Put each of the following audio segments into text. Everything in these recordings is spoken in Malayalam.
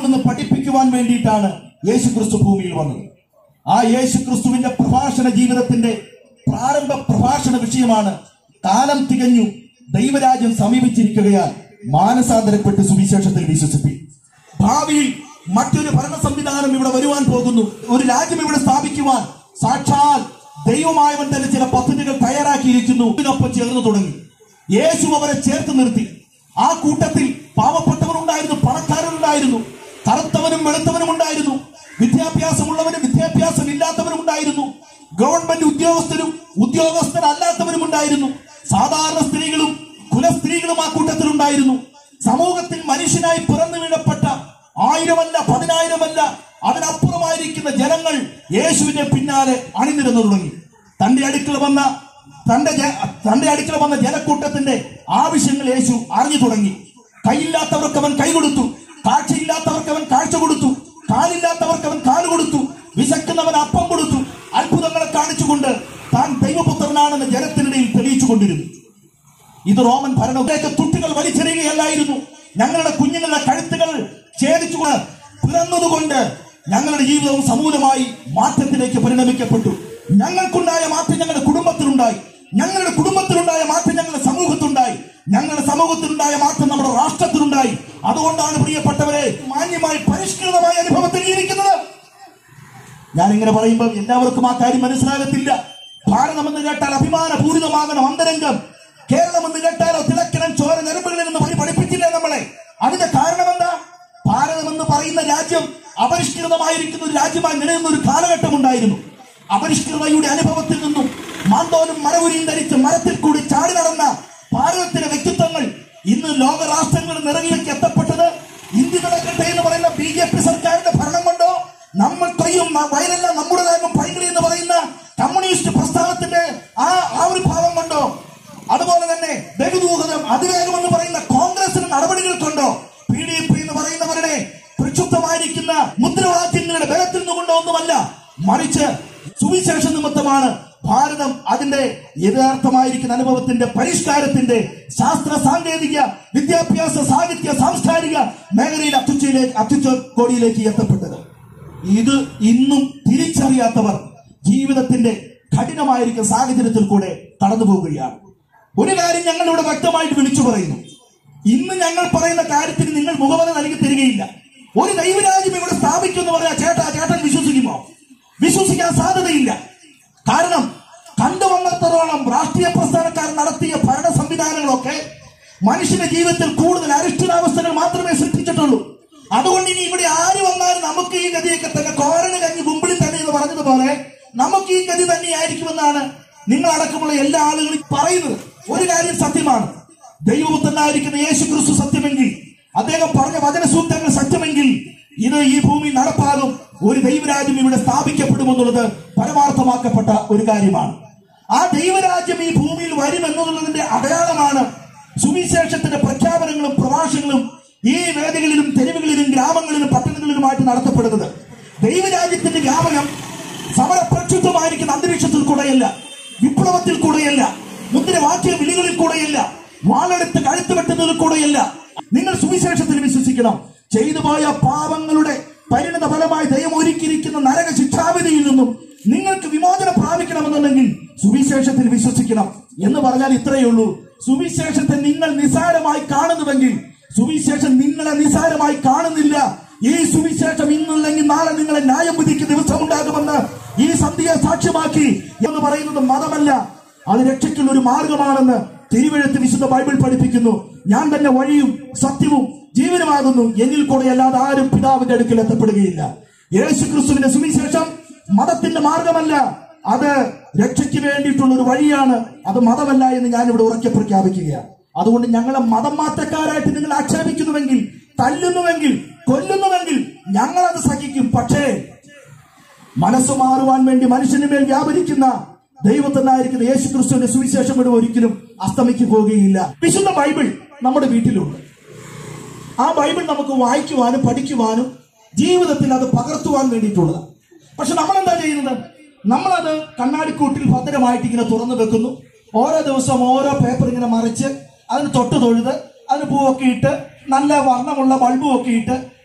എങ്ങനെയാണെന്ന് പഠിപ്പിക്കുവാൻ വേണ്ടിയിട്ടാണ് യേശു ക്രിസ്തു ഭൂമിയിൽ വന്നത് ആ യേശു ക്രിസ്തുവിന്റെ പ്രഭാഷണ ജീവിതത്തിന്റെ പ്രാരംഭ പ്രഭാഷണ വിഷയമാണ് കാലം തികഞ്ഞു ദൈവരാജ്യം സമീപിച്ചിരിക്കുകയാൽ മാനസാന്തരപ്പെട്ട് സുവിശേഷത്തിൽ വിശ്വസിപ്പി ഭാവിയിൽ മറ്റൊരു ഭരണ സംവിധാനം ഇവിടെ വരുവാൻ പോകുന്നു ഒരു രാജ്യം ഇവിടെ സ്ഥാപിക്കുവാൻ സാക്ഷാൽ ദൈവമായവൻ തന്നെ ചില പദ്ധതികൾ തയ്യാറാക്കിയിരിക്കുന്നു ഇതിനൊപ്പം ചേർന്ന് തുടങ്ങി യേശു അവരെ ചേർത്ത് നിർത്തി ആ കൂട്ടത്തിൽ പാവപ്പെട്ടവരുണ്ടായിരുന്നു പണക്കാരനുണ്ടായിരുന്നു കറുത്തവനും വെളുത്തവനും ഉണ്ടായിരുന്നു വിദ്യാഭ്യാസമുള്ളവനും വിദ്യാഭ്യാസം ഇല്ലാത്തവരും ഉണ്ടായിരുന്നു ഗവൺമെന്റ് ഉദ്യോഗസ്ഥരും ഉദ്യോഗസ്ഥരല്ലാത്തവരും ഉണ്ടായിരുന്നു സാധാരണ സ്ത്രീകളും കുലസ്ത്രീകളും ആ കൂട്ടത്തിലുണ്ടായിരുന്നു സമൂഹത്തിൽ മനുഷ്യനായി പിറന്നു വീഴപ്പെട്ട ആയിരമല്ല പതിനായിരമല്ല അതിനപ്പുറമായിരിക്കുന്ന ജനങ്ങൾ യേശുവിന്റെ പിന്നാലെ അണിനിരന്നു തുടങ്ങി തന്റെ അടുക്കൽ വന്ന തന്റെ ജ- തന്റെ അടുക്കൽ വന്ന ജനക്കൂട്ടത്തിന്റെ ആവശ്യങ്ങൾ യേശു അറിഞ്ഞു തുടങ്ങി കൈയില്ലാത്തവർക്ക് അവൻ കൈ കൊടുത്തു കാഴ്ചയില്ലാത്തവർക്ക് അവൻ കാഴ്ച കൊടുത്തു കാലില്ലാത്തവർക്ക് അവൻ കാല് കൊടുത്തു വിശക്കുന്നവൻ അപ്പം കൊടുത്തു അത്ഭുതങ്ങളെ കാണിച്ചുകൊണ്ട് താൻ ദൈവപുത്രനാണെന്ന് ജനത്തിനിടയിൽ തെളിയിച്ചുകൊണ്ടിരുന്നു ഇത് റോമൻ ഭരണത്തിലേക്ക് തുട്ടുകൾ വലിച്ചെറിയുകയല്ലായിരുന്നു ഞങ്ങളുടെ കുഞ്ഞുങ്ങളുടെ കഴുത്തുകൾ ഛേദിച്ചു പിറന്നതുകൊണ്ട് ഞങ്ങളുടെ ജീവിതവും സമൂലമായി മാറ്റത്തിലേക്ക് പരിണമിക്കപ്പെട്ടു ഞങ്ങൾക്കുണ്ടായ മാറ്റം ഞങ്ങളുടെ കുടുംബത്തിലുണ്ടായി ഞങ്ങളുടെ കുടുംബത്തിലുണ്ടായ മാറ്റം ഞങ്ങളുടെ സമൂഹത്തിലുണ്ടായി ഞങ്ങളുടെ സമൂഹത്തിലുണ്ടായ മാറ്റം നമ്മുടെ രാഷ്ട്രത്തിലുണ്ടായി അതുകൊണ്ടാണ് പ്രിയപ്പെട്ടവരെ മാന്യമായി പരിഷ്കൃതമായ അനുഭവത്തിൽ ജീവിക്കുന്നത് ഞാൻ ഇങ്ങനെ പറയുമ്പോൾ എല്ലാവർക്കും ആ കാര്യം മനസ്സിലാകത്തില്ല ഭാരതം എന്ന് കേട്ടാൽ അഭിമാനപൂരിതമാകണം അന്തരംഗം കേരളം എന്ന് കേട്ടാലോ തിളക്കണം ചോര ഞരമ്പുകളിൽ നിന്ന് പരി പഠിപ്പിച്ചില്ല നമ്മളെ അതിന്റെ കാരണം എന്താ ഭാരതം എന്ന് പറയുന്ന രാജ്യം അപരിഷ്കൃതമായിരിക്കുന്ന ഒരു രാജ്യമായി നിലനിന്ന ഒരു കാലഘട്ടം ഉണ്ടായിരുന്നു അപരിഷ്കൃതയുടെ അനുഭവത്തിൽ നിന്നും മാന്തോലും മരവുരിയും ധരിച്ച് മരത്തിൽ കൂടി ചാടി നടന്ന ഭാരതത്തിലെ വ്യക്തിത്വങ്ങൾ ഇന്ന് ലോകരാഷ്ട്രങ്ങളിൽ നിറകിലേക്ക് എത്തപ്പെട്ടത് ഇന്ത്യ നടക്കട്ടെ എന്ന് പറയുന്ന ബി ജെ പി സർക്കാരിന്റെ ഭരണം കൊണ്ടോ നമ്മൾ കൊയ്യും ന- വയലെല്ലാം നമ്മുടേതാകും പൈങ്കിളി എന്ന് പറയുന്ന കമ്മ്യൂണിസ്റ്റ് പ്രസ്ഥാനത്തിന്റെ ആ ആ ഒരു ഭാവം കൊണ്ടോ അതുപോലെ തന്നെ ബഹുദൂഹതം അതിവേഗം എന്ന് പറയുന്ന കോൺഗ്രസിന്റെ നടപടികൾ കൊണ്ടോ പി ഡി പി എന്ന് പറയുന്നവരുടെ പ്രക്ഷുബ്ധമായിരിക്കുന്ന മുദ്രാവാക്യങ്ങളുടെ ബലത്തിൽ നിന്നുകൊണ്ടോ ഒന്നുമല്ല മറിച്ച് സുവിശേഷ നിമിത്തമാണ് ഭാരതം അതിന്റെ യഥാർത്ഥമായിരിക്കുന്ന അനുഭവത്തിന്റെ പരിഷ്കാരത്തിന്റെ ശാസ്ത്ര സാങ്കേതിക വിദ്യാഭ്യാസ സാഹിത്യ സാംസ്കാരിക മേഖലയിൽ അത്യുച്ചയിലേക്ക് അത്യുച്ച കോടിയിലേക്ക് എത്തപ്പെട്ടത് ഇത് ഇന്നും തിരിച്ചറിയാത്തവർ ജീവിതത്തിന്റെ കഠിനമായിരിക്കുന്ന സാഹചര്യത്തിൽ കൂടെ കടന്നു പോവുകയാണ് ഒരു കാര്യം ഞങ്ങൾ ഇവിടെ വ്യക്തമായിട്ട് വിളിച്ചു പറയുന്നു ഇന്ന് ഞങ്ങൾ പറയുന്ന കാര്യത്തിന് നിങ്ങൾ മുഖവര നൽകി തരികയില്ല ഒരു ദൈവരാജ്യം ഇവിടെ സ്ഥാപിക്കുമെന്ന് പറയാ ചേട്ടാ ചേട്ടൻ വിശ്വസിക്കുമോ വിശ്വസിക്കാൻ സാധ്യതയില്ല കാരണം കണ്ടുവന്നിടത്തോളം രാഷ്ട്രീയ പ്രസ്ഥാനക്കാർ നടത്തിയ ഭരണ സംവിധാനങ്ങളൊക്കെ മനുഷ്യന്റെ ജീവിതത്തിൽ കൂടുതൽ അരിഷ്ടതാവസ്ഥകൾ മാത്രമേ സൃഷ്ടിച്ചിട്ടുള്ളൂ അതുകൊണ്ട് ഇനി ഇവിടെ ആര് വന്നാലും നമുക്ക് ഈ ഗതിയൊക്കെ തന്നെ കോരന് കഞ്ഞി മുമ്പിൽ തന്നെ എന്ന് പറഞ്ഞതുപോലെ നമുക്ക് ഈ ഗതി തന്നെയായിരിക്കുമെന്നാണ് നിങ്ങൾ അടക്കമുള്ള എല്ലാ ആളുകളും പറയുന്നത് ഒരു കാര്യം സത്യമാണ് ദൈവപുത്രനായിരിക്കുന്ന യേശു ക്രിസ്തു സത്യമെങ്കിൽ അദ്ദേഹം പറഞ്ഞ വചനസൂത്രങ്ങൾ സത്യമെങ്കിൽ ഇത് ഈ ഭൂമി നടപ്പാകും ഒരു ദൈവരാജ്യം ഇവിടെ സ്ഥാപിക്കപ്പെടുമെന്നുള്ളത് പരമാർത്ഥമാക്കപ്പെട്ട ഒരു കാര്യമാണ് ആ ദൈവരാജ്യം ഈ ഭൂമിയിൽ വരുമെന്നുള്ളതിന്റെ അടയാളമാണ് സുവിശേഷത്തിന്റെ പ്രഖ്യാപനങ്ങളും പ്രഭാഷണങ്ങളും ഈ വേദികളിലും തെരുവുകളിലും ഗ്രാമങ്ങളിലും പട്ടണങ്ങളിലുമായിട്ട് നടത്തപ്പെടുന്നത് ദൈവരാജ്യത്തിന്റെ വ്യാപനം സമരപ്രക്ഷുബ്ധമായിരിക്കുന്ന അന്തരീക്ഷത്തിൽ കൂടെയല്ല വിപ്ലവത്തിൽ കൂടെയല്ല മുദ്രവാക്യ വിളികളിൽ കൂടെയല്ല വാളെടുത്ത് കഴുത്ത് വെട്ടുന്നതിൽ കൂടെയല്ല നിങ്ങൾ സുവിശേഷത്തിൽ വിശ്വസിക്കണം ചെയ്തു പോയ പാപങ്ങളുടെ പരിണിത ഫലമായി ദൈവം ഒരുക്കിയിരിക്കുന്ന നരക ശിക്ഷാവിധിയിൽ നിന്നും നിങ്ങൾക്ക് വിമോചനം പ്രാപിക്കണമെന്നുണ്ടെങ്കിൽ സുവിശേഷത്തിൽ വിശ്വസിക്കണം എന്ന് പറഞ്ഞാൽ ഇത്രയേ ഉള്ളൂ സുവിശേഷത്തെ നിങ്ങൾ നിസാരമായി കാണുന്നുവെങ്കിൽ സുവിശേഷം നിങ്ങളെ നിസാരമായി കാണുന്നില്ല ഈ സുവിശേഷം ഇന്നല്ലെങ്കിൽ നാളെ നിങ്ങളെ ന്യായം വിധിക്കുന്ന ദിവസം ഉണ്ടാകുമെന്ന് ഈ സന്ധ്യയെ സാക്ഷ്യമാക്കി എന്ന് പറയുന്നത് മതമല്ല അത് രക്ഷയ്ക്കുള്ള ഒരു മാർഗമാണെന്ന് തിരുവഴുത്ത് വിശുദ്ധ ബൈബിൾ പഠിപ്പിക്കുന്നു ഞാൻ തന്നെ വഴിയും സത്യവും ജീവനുമാകുന്നു എന്നിൽ കൂടെ അല്ലാതെ ആരും പിതാവിന്റെ അടുക്കൽ എത്തപ്പെടുകയില്ല യേശു ക്രിസ്തുവിന്റെ സുവിശേഷം മതത്തിന്റെ മാർഗമല്ല അത് രക്ഷയ്ക്ക് വേണ്ടിയിട്ടുള്ള ഒരു വഴിയാണ് അത് മതമല്ല എന്ന് ഞാൻ ഇവിടെ ഉറക്കെ പ്രഖ്യാപിക്കുകയാണ് അതുകൊണ്ട് ഞങ്ങളെ മതം മാറ്റക്കാരായിട്ട് നിങ്ങൾ ആക്ഷേപിക്കുന്നുവെങ്കിൽ തല്ലുന്നുവെങ്കിൽ കൊല്ലുന്നുവെങ്കിൽ ഞങ്ങളത് സഹിക്കും പക്ഷേ മനസ്സ് മാറുവാൻ വേണ്ടി മനുഷ്യന് മേൽ വ്യാപരിക്കുന്ന ദൈവത്തിനായിരിക്കുന്ന യേശു ക്രിസ്തുവിന്റെ സുവിശേഷം ഇവിടെ ഒരിക്കലും അസ്തമിക്ക് പോകുകയില്ല വിശുദ്ധ ബൈബിൾ നമ്മുടെ വീട്ടിലുണ്ട് ആ ബൈബിൾ നമുക്ക് വായിക്കുവാനും പഠിക്കുവാനും ജീവിതത്തിൽ അത് പകർത്തുവാൻ വേണ്ടിയിട്ടുള്ളത് പക്ഷെ നമ്മൾ എന്താ ചെയ്യുന്നത് നമ്മളത് കണ്ണാടിക്കൂട്ടിൽ ഭദ്രമായിട്ട് ഇങ്ങനെ തുറന്നു വെക്കുന്നു ഓരോ ദിവസം ഓരോ പേപ്പർ ഇങ്ങനെ മറിച്ച് അതിന് തൊട്ട് തൊഴുത് അതിന് പൂവൊക്കെ ഇട്ട് നല്ല വർണ്ണമുള്ള ബൾബും ഒക്കെ ഇട്ട്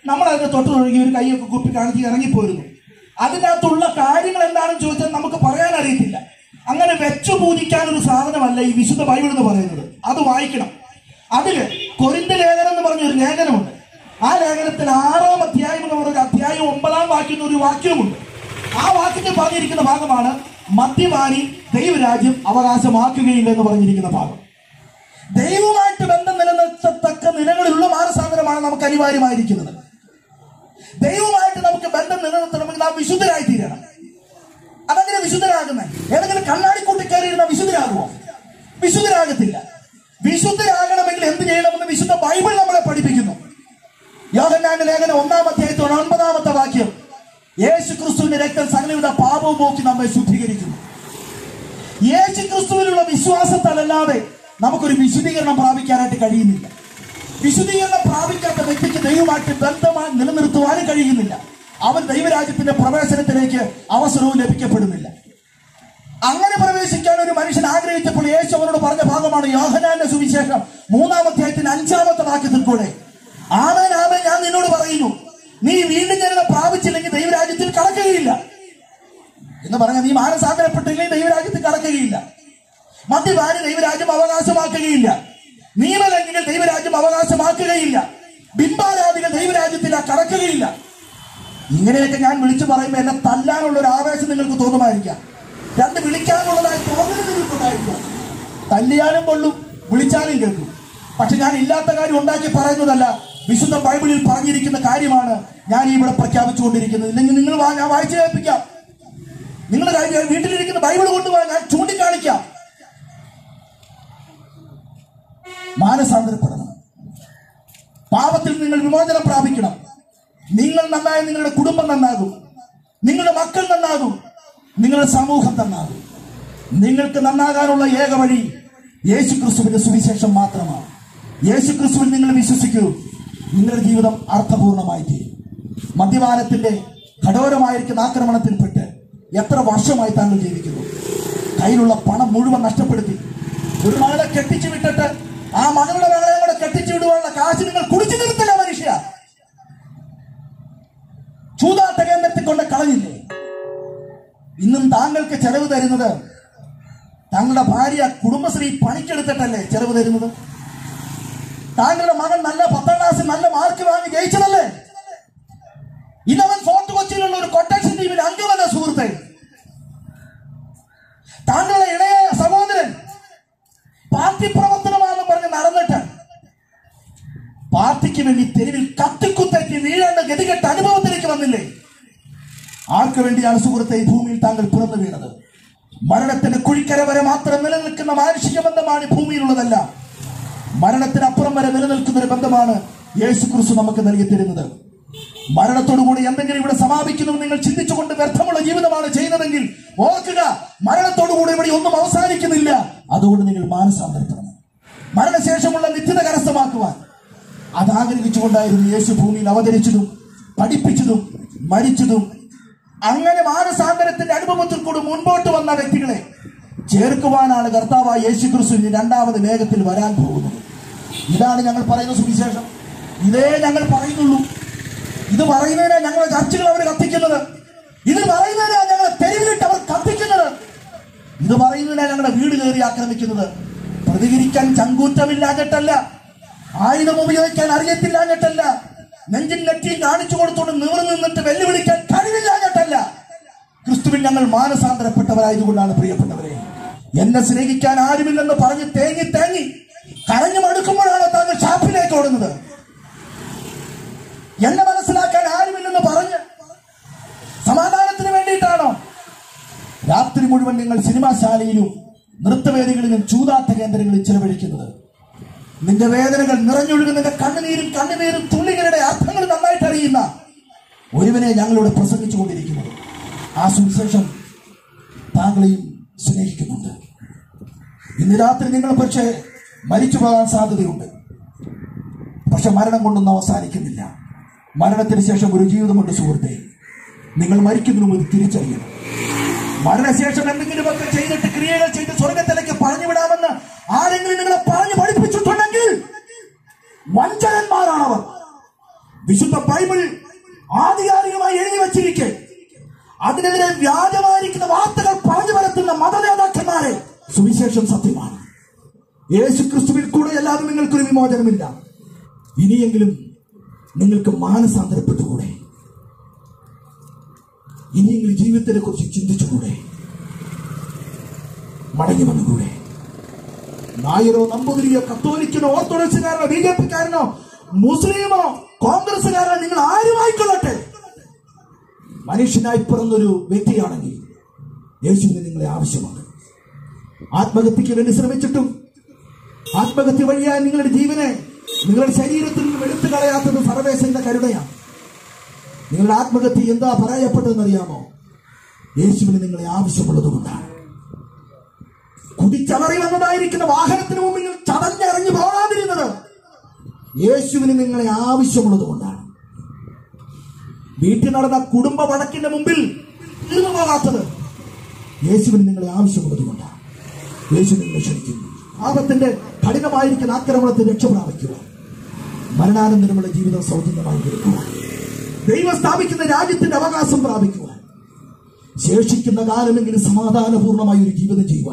നമ്മൾ അതിന്റെ തൊട്ട് ഒഴുകി ഒരു കൈയൊക്കെ കുപ്പി കാണിച്ച് ഇറങ്ങിപ്പോരുന്നു അതിനകത്തുള്ള കാര്യങ്ങൾ എന്താണെന്ന് ചോദിച്ചാൽ നമുക്ക് പറയാൻ അറിയത്തില്ല അങ്ങനെ വെച്ചു പൂജിക്കാൻ ഒരു സാധനമല്ല ഈ വിശുദ്ധ ബൈബിൾ എന്ന് പറയുന്നത് അത് വായിക്കണം അതില് കൊരിന്ത ലേഖനം എന്ന് പറഞ്ഞ ഒരു ലേഖനമുണ്ട് ആ ലേഖനത്തിൽ ആറാം അധ്യായം എന്ന് പറഞ്ഞ ഒരു അധ്യായം ഒമ്പതാം വാക്യം എന്നൊരു വാക്യവുമുണ്ട് ആ വാക്യത്തിൽ പറഞ്ഞിരിക്കുന്ന ഭാഗമാണ് മദ്യപാനി ദൈവരാജ്യം അവകാശമാക്കുകയില്ല എന്ന് പറഞ്ഞിരിക്കുന്ന ഭാഗം ദൈവമായിട്ട് ബന്ധം നിലനിർത്തത്തക്ക നിലകളിലുള്ള മാനസാന്തരമാണ് നമുക്ക് അനിവാര്യമായിരിക്കുന്നത് ദൈവമായിട്ട് നമുക്ക് ബന്ധം നിലനിർത്തണമെങ്കിൽ നാം വിശുദ്ധരായി തീരണം അതെങ്ങനെ വിശുദ്ധരാകുന്നത് ഏതെങ്കിലും കണ്ണാടിക്കൂട്ടി കയറിയിരുന്ന വിശുദ്ധരാകുമോ വിശുദ്ധരാകത്തില്ല വിശുദ്ധരാകണമെങ്കിൽ എന്ത് ചെയ്യണമെന്ന് വിശുദ്ധ ബൈബിൾ നമ്മളെ പഠിപ്പിക്കുന്നു യോഹന്നാന്റെ ലേഖനം ഒന്നാം അധ്യായത്തോടെ ഒൻപതാമത്തെ വാക്യം യേശു ക്രിസ്തുവിന്റെ രക്തം സകലവിധ പാപവും പോക്കി നമ്മെ ശുദ്ധീകരിക്കുന്നു യേശു ക്രിസ്തുവിലുള്ള വിശ്വാസത്താലല്ലാതെ നമുക്കൊരു വിശുദ്ധീകരണം പ്രാപിക്കാനായിട്ട് കഴിയുന്നില്ല വിശുദ്ധീകരണം പ്രാപിക്കാത്ത വ്യക്തിക്ക് ദൈവമായിട്ട് ബന്ധമായി നിലനിർത്തുവാനും കഴിയുന്നില്ല അവൻ ദൈവരാജ്യത്തിന്റെ പ്രവേശനത്തിലേക്ക് അവസരവും ലഭിക്കപ്പെടുന്നില്ല അങ്ങനെ പ്രവേശിക്കാൻ ഒരു മനുഷ്യൻ ആഗ്രഹിച്ചപ്പോൾ യേശു അവരോട് പറഞ്ഞ ഭാഗമാണ് യോഹനാന്റെ സുവിശേഷം മൂന്നാം അധ്യായത്തിന്റെ അഞ്ചാമത്തെ വാക്യത്തിൽ കൂടെ ആമേൻ ആമേൻ ഞാൻ നിന്നോട് പറയുന്നു നീ വീണ്ടും ജനനം പ്രാപിച്ചില്ലെങ്കിൽ ദൈവരാജ്യത്തിൽ കടക്കുകയില്ല എന്ന് പറഞ്ഞ നീ മാനസാന്തരപ്പെട്ടില്ലെങ്കിൽ ദൈവരാജ്യത്തിൽ കടക്കുകയില്ല മദ്യപാനി ദൈവരാജ്യം അവകാശമാക്കുകയില്ല നിയമലംഘികൾ ദൈവരാജ്യം അവകാശമാക്കുകയില്ല ബിംബാരാധികൾ ദൈവരാജ്യത്തിൽ കടക്കുകയില്ല ഇങ്ങനെയൊക്കെ ഞാൻ വിളിച്ചു പറയുമ്പോൾ എന്നെ തല്ലാനുള്ള ഒരു ആവേശം നിങ്ങൾക്ക് തോന്നുമായിരിക്കാം രണ്ട് വിളിക്കാനുള്ളതായി തോന്നൽ നിങ്ങൾക്കുണ്ടായിരിക്കും തല്ലിയാലും കൊള്ളും വിളിച്ചാലും കേൾക്കും പക്ഷെ ഞാൻ ഇല്ലാത്ത കാര്യം ഉണ്ടാക്കി പറയുന്നതല്ല വിശുദ്ധ ബൈബിളിൽ പറഞ്ഞിരിക്കുന്ന കാര്യമാണ് ഞാൻ ഇവിടെ പ്രഖ്യാപിച്ചുകൊണ്ടിരിക്കുന്നത് ഇല്ലെങ്കിൽ നിങ്ങൾ വാ ഞാൻ വായിച്ചു കേൾപ്പിക്കാം നിങ്ങളുടെ കാര്യം വീട്ടിലിരിക്കുന്ന ബൈബിൾ കൊണ്ടുപോകാൻ ഞാൻ ചൂണ്ടിക്കാണിക്കാം മാനസാന്തരപ്പെടണം പാപത്തിൽ നിങ്ങൾ വിമോചനം പ്രാപിക്കണം നിങ്ങൾ നന്നായ നിങ്ങളുടെ കുടുംബം നന്നാകും നിങ്ങളുടെ മക്കൾ നന്നാകും നിങ്ങളുടെ സമൂഹം നന്നാകും നിങ്ങൾക്ക് നന്നാകാനുള്ള ഏക വഴി യേശു ക്രിസ്തുവിന്റെ സുവിശേഷം മാത്രമാണ് യേശു ക്രിസ്തുവിൽ നിങ്ങൾ വിശ്വസിക്കൂ നിങ്ങളുടെ ജീവിതം അർത്ഥപൂർണമായി തീരും മദ്യപാനത്തിന്റെ കഠോരമായിരിക്കുന്ന ആക്രമണത്തിൽപ്പെട്ട് എത്ര വർഷമായി താങ്കൾ ജീവിക്കുന്നു കയ്യിലുള്ള പണം മുഴുവൻ നഷ്ടപ്പെടുത്തി ഒരു മകളെ കെട്ടിച്ചു വിട്ടിട്ട് ആ മകളുടെ മകളെ കൂടെ കെട്ടിച്ചു വിടുവാനുള്ള കാശ് നിങ്ങൾ കുടിച്ചു നിർത്തില്ല മനുഷ്യ ചൂതാട്ട കേന്ദ്രത്തിൽ കൊണ്ട് കളഞ്ഞില്ലേ ഇന്നും താങ്കൾക്ക് ചെലവ് തരുന്നത് താങ്കളുടെ ഭാര്യ കുടുംബശ്രീ പണിക്കെടുത്തിട്ടല്ലേ ചെലവ് തരുന്നത് താങ്കളുടെ മകൻ നല്ല പത്താം ക്ലാസ്സിൽ നല്ല മാർക്ക് വാങ്ങി ജയിച്ചതല്ലേ ഇന്നവൻ ഫോർട്ട് കൊച്ചിയിലുള്ള ഒരു കൊട്ടേഷൻ ടീമിൽ അംഗമല്ല സുഹൃത്തെ താങ്കളുടെ ഇളയ സഹോദരൻ പാർട്ടി പ്രവർത്തനമാണെന്ന് പറഞ്ഞ് നടന്നിട്ട് പാർട്ടിക്ക് വേണ്ടി തെരുവിൽ കത്തിക്കുത്തേക്ക് വീഴേണ്ട ഗതികെട്ട അനുഭവത്തിലേക്ക് വന്നില്ലേ ആർക്കു വേണ്ടിയാണ് സുഹൃത്തെ ഈ ഭൂമിയിൽ താങ്കൾ പിറന്നു വീണത് മരണത്തിന്റെ കുഴിക്കര വരെ മാത്രം നിലനിൽക്കുന്ന മാനുഷിക ബന്ധമാണ് ഈ ഭൂമിയിലുള്ളതല്ല മരണത്തിനപ്പുറം വരെ നിലനിൽക്കുന്ന ഒരു ബന്ധമാണ് യേശു ക്രിസ്തു നമുക്ക് നൽകി തരുന്നത് മരണത്തോടുകൂടി എന്തെങ്കിലും ഇവിടെ സമാപിക്കുന്നു നിങ്ങൾ ചിന്തിച്ചുകൊണ്ട് വ്യർത്ഥമുള്ള ജീവിതമാണ് ചെയ്യുന്നതെങ്കിൽ ഓർക്കുക മരണത്തോടുകൂടി ഇവിടെ ഒന്നും അവസാനിക്കുന്നില്ല അതുകൊണ്ട് നിങ്ങൾ മാനസാന്തരപ്പെടണം മരണശേഷമുള്ള നിത്യത കരസ്ഥമാക്കുവാൻ അത് ആഗ്രഹിച്ചുകൊണ്ടായിരുന്നു യേശു ഭൂമിയിൽ അവതരിച്ചതും പഠിപ്പിച്ചതും മരിച്ചതും അങ്ങനെ മാനസാന്തരത്തിന്റെ അനുഭവത്തിൽ കൂടി മുൻപോട്ട് വന്ന വ്യക്തികളെ ചേർക്കുവാനാണ് കർത്താവായ യേശു ക്രിസ്തു ഇനി രണ്ടാമത് വേഗത്തിൽ വരാൻ പോകുന്നത് ഇതാണ് ഞങ്ങൾ പറയുന്ന സുവിശേഷം ഇതേ ഞങ്ങൾ പറയുന്നുള്ളൂ ഇത് പറയുന്നതിനാ ഞങ്ങളെ ചർച്ചകൾ അവർ കത്തിക്കുന്നത് ഇത് പറയുന്നതിനാ ഞങ്ങളെ തെരുവിലിട്ട് അവർ കത്തിക്കുന്നത് ഇത് പറയുന്നതിനാ ഞങ്ങളുടെ വീട് കയറി ആക്രമിക്കുന്നത് പ്രതികരിക്കാൻ ചങ്കൂറ്റമില്ലാഞ്ഞിട്ടല്ല ആയുധം ഉപയോഗിക്കാൻ അറിയത്തില്ലാഞ്ഞിട്ടല്ല നെഞ്ചിൻ നെറ്റിയും കാണിച്ചു കൊടുത്തോണ്ട് നിവർ നിന്നിട്ട് വെല്ലുവിളിക്കാൻ കഴിവില്ലാഞ്ഞിട്ടല്ല ക്രിസ്തുവിൽ ഞങ്ങൾ മാനസാന്തരപ്പെട്ടവരായതുകൊണ്ടാണ് പ്രിയപ്പെട്ടവരെ എന്നെ സ്നേഹിക്കാൻ ആരുമില്ലെന്ന് പറഞ്ഞ് തേങ്ങി തേങ്ങി കരഞ്ഞു മടുക്കുമ്പോഴാണ് താങ്കൾ ഷാപ്പിലേക്ക് ഓടുന്നത് എന്നെ മനസ്സിലാക്കാൻ ആരുമില്ലെന്ന് പറഞ്ഞ് സമാധാനത്തിന് വേണ്ടിയിട്ടാണോ രാത്രി മുഴുവൻ നിങ്ങൾ സിനിമാശാലയിലും നൃത്തവേദികളിലും ചൂതാട്ട കേന്ദ്രങ്ങളിൽ ചിലവഴിക്കുന്നത് നിന്റെ വേദനകൾ നിറഞ്ഞൊഴുകുന്ന നിന്റെ കണ്ണുനീരും കണ്ണുനീരും തുള്ളികളുടെ അർത്ഥങ്ങൾ നന്നായിട്ട് അറിയുന്ന ഒരുവനെ ഞങ്ങളിവിടെ പ്രസംഗിച്ചു കൊണ്ടിരിക്കുന്നത് ആ സുവിശേഷം താങ്കളെയും സ്നേഹിക്കുന്നുണ്ട് ഇന്ന് രാത്രി നിങ്ങൾ പക്ഷേ മരിച്ചു പോകാൻ സാധ്യതയുണ്ട് പക്ഷെ മരണം കൊണ്ടൊന്നും അവസാനിക്കുന്നില്ല മരണത്തിന് ശേഷം ഒരു ജീവിതമുണ്ട് സുഹൃത്തെ നിങ്ങൾ മരിക്കുന്നതിന് മുമ്പ് ഇത് തിരിച്ചറിയണം മരണശേഷം എന്തെങ്കിലുമൊക്കെ ചെയ്തിട്ട് ക്രിയകൾ ചെയ്ത് സ്വർഗത്തിലേക്ക് പറഞ്ഞു വിടാമെന്ന് ആരെങ്കിലും നിങ്ങളെ പറഞ്ഞു പഠിപ്പിച്ചിട്ടുണ്ടെങ്കിൽ വഞ്ചകന്മാരാണവർ വിശുദ്ധ ബൈബിൾ ആധികാരികമായി എഴുതി വച്ചിരിക്കെ അതിനെതിരെ വ്യാജമായിരിക്കുന്ന വാർത്തകൾ പറഞ്ഞു പരത്തുന്ന മതനേതാക്കന്മാരെ സുവിശേഷം സത്യമാണ് യേശു ക്രിസ്തുവിൽ കൂടെ അല്ലാതെ നിങ്ങൾക്കൊരു വിമോചനമില്ല ഇനിയെങ്കിലും നിങ്ങൾക്ക് മാനസാന്തരപ്പെട്ടുകൂടെ ഇനിയെങ്കിലും ജീവിതത്തിനെ കുറിച്ച് ചിന്തിച്ചുകൂടെ മടങ്ങി വന്നുകൂടെ നായരോ നമ്പൂതിരിയോ കത്തോലിക്കനോ ഓർത്തഡോക്സുകാരനോ ബി ജെ പിക്കാരനോ മുസ്ലിമോ കോൺഗ്രസുകാരനോ നിങ്ങൾ ആരുമായിക്കൊള്ളട്ടെ മനുഷ്യനായി പിറന്നൊരു വ്യക്തിയാണെങ്കിൽ യേശുവിന് നിങ്ങളെ ആവശ്യമാണ് ആത്മഹത്യക്ക് വേണ്ടി ശ്രമിച്ചിട്ടും ആത്മഹത്യ വഴിയായി നിങ്ങളുടെ ജീവനെ നിങ്ങളുടെ ശരീരത്തിൽ നിന്നും എടുത്തു കളയാത്തത് സർവേശന്റെ കരുണയാണ് നിങ്ങളുടെ ആത്മഹത്യ എന്താ പറയപ്പെട്ടതെന്ന് അറിയാമോ യേശുവിന് നിങ്ങളെ ആവശ്യമുള്ളത് കൊണ്ടാണ് കുതിച്ചലറി വന്നതായിരിക്കുന്ന വാഹനത്തിന് മുമ്പിൽ നിങ്ങൾ ചടഞ്ഞിറങ്ങി പോകാതിരുന്നത് യേശുവിന് നിങ്ങളെ ആവശ്യമുള്ളത് കൊണ്ടാണ് വീട്ടിൽ നടന്ന കുടുംബ വഴക്കിന്റെ മുമ്പിൽ തീർന്നു പോകാത്തത് യേശുവിന് നിങ്ങളെ ആവശ്യമുള്ളത് കൊണ്ടാണ് യേശു നിങ്ങളെ ക്ഷണിക്കുന്നു പാപത്തിന്റെ കഠിനമായിരിക്കുന്ന ആക്രമണത്തിൽ രക്ഷപ്രാപിക്കുക മരണാനന്തരമുള്ള ജീവിതം സൗജന്യമായി കൊടുക്കുക ദൈവം സ്ഥാപിക്കുന്ന രാജ്യത്തിന്റെ അവകാശം പ്രാപിക്കുക ശേഷിക്കുന്ന കാലമെങ്കിലും സമാധാനപൂർണമായ ഒരു ജീവിതം ചെയ്യുവാൻ